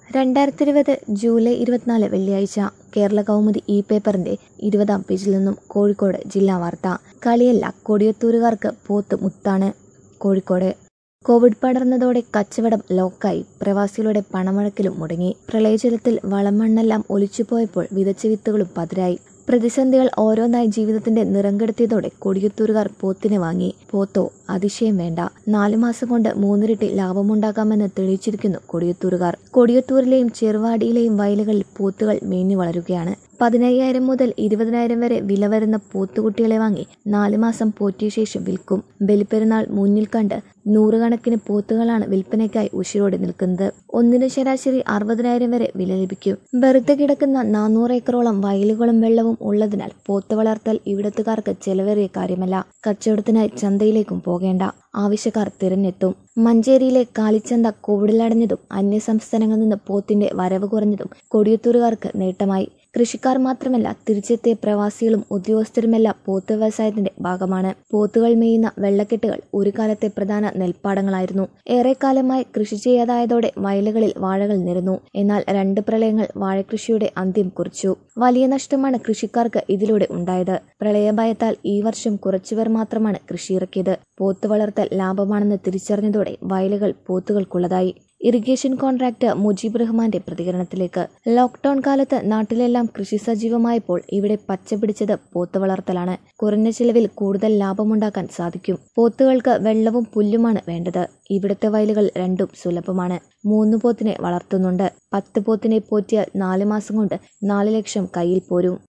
രണ്ടായിരത്തി ഇരുപത് ജൂലൈ ഇരുപത്തിനാല് വെള്ളിയാഴ്ച കേരള കൗമുദി ഇ പേപ്പറിന്റെ ഇരുപതാം പേജിൽ നിന്നും കോഴിക്കോട് ജില്ലാ വാർത്ത കളിയല്ല കൊടിയത്തൂരുകാർക്ക് പോത്ത് മുത്താണ് കോഴിക്കോട് കോവിഡ് പടർന്നതോടെ കച്ചവടം ലോക്കായി പ്രവാസികളുടെ പണമഴക്കിലും മുടങ്ങി പ്രളയജലത്തിൽ വളമണ്ണെല്ലാം ഒലിച്ചുപോയപ്പോൾ വിതച്ച വിത്തുകളും പതിരായി പ്രതിസന്ധികൾ ഓരോന്നായി ജീവിതത്തിന്റെ നിറം കെടുത്തിയതോടെ കൊടിയത്തൂരുകാർ പോത്തിനെ വാങ്ങി പോത്തോ അതിശയം വേണ്ട നാലു മാസം കൊണ്ട് മൂന്നിരട്ടി ലാഭമുണ്ടാക്കാമെന്ന് തെളിയിച്ചിരിക്കുന്നു കൊടിയത്തൂരുകാർ കൊടിയത്തൂരിലെയും ചെറുവാടിയിലെയും വയലുകളിൽ പോത്തുകൾ മേഞ്ഞു വളരുകയാണ് പതിനയ്യായിരം മുതൽ ഇരുപതിനായിരം വരെ വില വരുന്ന പോത്തുകുട്ടികളെ വാങ്ങി നാലു മാസം പോറ്റിയ ശേഷം വിൽക്കും ബലിപ്പെരുന്നാൾ മുന്നിൽ കണ്ട് നൂറുകണക്കിന് പോത്തുകളാണ് വിൽപ്പനയ്ക്കായി ഉശിരോടെ നിൽക്കുന്നത് ഒന്നിന് ശരാശരി അറുപതിനായിരം വരെ വില ലഭിക്കും വെറുതെ കിടക്കുന്ന നാനൂറ് ഏക്കറോളം വയലുകളും വെള്ളവും ഉള്ളതിനാൽ പോത്ത് വളർത്തൽ ഇവിടത്തുകാർക്ക് ചെലവേറിയ കാര്യമല്ല കച്ചവടത്തിനായി ചന്തയിലേക്കും പോകേണ്ട ആവശ്യക്കാർ തിരഞ്ഞെത്തും മഞ്ചേരിയിലെ കാലിച്ചന്ത കോവിഡിലടഞ്ഞതും അന്യസംസ്ഥാനങ്ങളിൽ നിന്ന് പോത്തിന്റെ വരവ് കുറഞ്ഞതും കൊടിയത്തൂരുകാർക്ക് നേട്ടമായി കൃഷിക്കാർ മാത്രമല്ല തിരിച്ചെത്തിയ പ്രവാസികളും ഉദ്യോഗസ്ഥരുമെല്ലാം പോത്ത് വ്യവസായത്തിന്റെ ഭാഗമാണ് പോത്തുകൾ മേയുന്ന വെള്ളക്കെട്ടുകൾ ഒരു കാലത്തെ പ്രധാന നെൽപ്പാടങ്ങളായിരുന്നു ഏറെക്കാലമായി കൃഷി ചെയ്യാതായതോടെ വയലുകളിൽ വാഴകൾ നിരന്നു എന്നാൽ രണ്ട് പ്രളയങ്ങൾ വാഴകൃഷിയുടെ അന്ത്യം കുറിച്ചു വലിയ നഷ്ടമാണ് കൃഷിക്കാർക്ക് ഇതിലൂടെ ഉണ്ടായത് പ്രളയഭയത്താൽ ഈ വർഷം കുറച്ചുപേർ മാത്രമാണ് കൃഷി ഇറക്കിയത് പോത്ത് വളർത്തൽ ലാഭമാണെന്ന് തിരിച്ചറിഞ്ഞതോടെ വയലുകൾ പോത്തുകൾക്കുള്ളതായി ഇറിഗേഷൻ കോൺട്രാക്ടർ മുജീബ് റഹ്മാന്റെ പ്രതികരണത്തിലേക്ക് ലോക്ക്ഡൌൺ കാലത്ത് നാട്ടിലെല്ലാം കൃഷി സജീവമായപ്പോൾ ഇവിടെ പച്ച പിടിച്ചത് പോത്ത് വളർത്തലാണ് കുറഞ്ഞ ചിലവിൽ കൂടുതൽ ലാഭമുണ്ടാക്കാൻ സാധിക്കും പോത്തുകൾക്ക് വെള്ളവും പുല്ലുമാണ് വേണ്ടത് ഇവിടുത്തെ വയലുകൾ രണ്ടും സുലഭമാണ് മൂന്ന് പോത്തിനെ വളർത്തുന്നുണ്ട് പത്ത് പോത്തിനെ പോറ്റിയാൽ നാല് മാസം കൊണ്ട് നാല് ലക്ഷം കയ്യിൽ പോരും